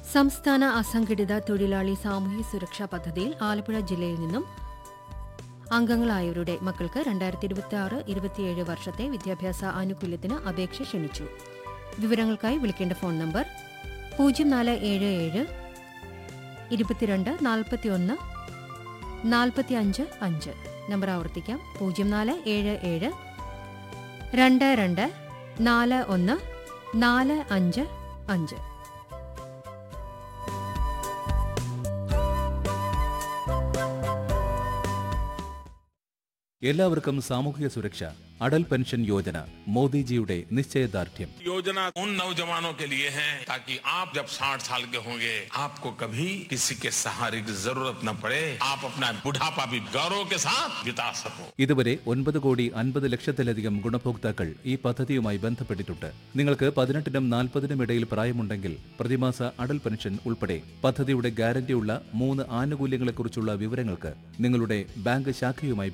സംസ്ഥാന അസംഘടിത തൊഴിലാളി സാമൂഹ്യ സുരക്ഷാ പദ്ധതിയിൽ ആലപ്പുഴ ജില്ലയിൽ നിന്നും അംഗങ്ങളായവരുടെ മക്കൾക്ക് രണ്ടായിരത്തി ഇരുപത്തി ആറ് ഇരുപത്തിയേഴ് വർഷത്തെ വിദ്യാഭ്യാസ ആനുകൂല്യത്തിന് അപേക്ഷ ക്ഷണിച്ചു വിവരങ്ങൾക്കായി വിളിക്കേണ്ട ഫോൺ നമ്പർ പൂജ്യം നാല് ഏഴ് ഏഴ് ഇരുപത്തിരണ്ട് നാൽപ്പത്തിയൊന്ന് നാൽപ്പത്തി അഞ്ച് അഞ്ച് നമ്പർ ആവർത്തിക്കാം പൂജ്യം നാല് ഏഴ് ഏഴ് രണ്ട് രണ്ട് നാല് ഒന്ന് നാല് അഞ്ച് അഞ്ച് എല്ലാവർക്കും സാമൂഹിക സുരക്ഷ അടൽ പെൻഷൻ യോജന മോദിജിയുടെ നിശ്ചയദാർഢ്യം योजना उन नौजवानों के लिए है ताकि आप जब 60 साल के होंगे आपको कभी किसी के सहारे की जरूरत न पड़े आप अपना बुढ़ापा भी गौरव के साथ बिता सको ഇതുവരെ ഒൻപത് കോടി അൻപത് ലക്ഷത്തിലധികം ഗുണഭോക്താക്കൾ ഈ പദ്ധതിയുമായി ബന്ധപ്പെട്ടിട്ടുണ്ട് നിങ്ങൾക്ക് പതിനെട്ടിനും നാൽപ്പതിനും ഇടയിൽ പ്രായമുണ്ടെങ്കിൽ പ്രതിമാസ അടൽ പെൻഷൻ ഉൾപ്പെടെ പദ്ധതിയുടെ ഗ്യാരണ്ടിയുള്ള മൂന്ന് ആനുകൂല്യങ്ങളെക്കുറിച്ചുള്ള വിവരങ്ങൾക്ക് നിങ്ങളുടെ ബാങ്ക് ശാഖയുമായി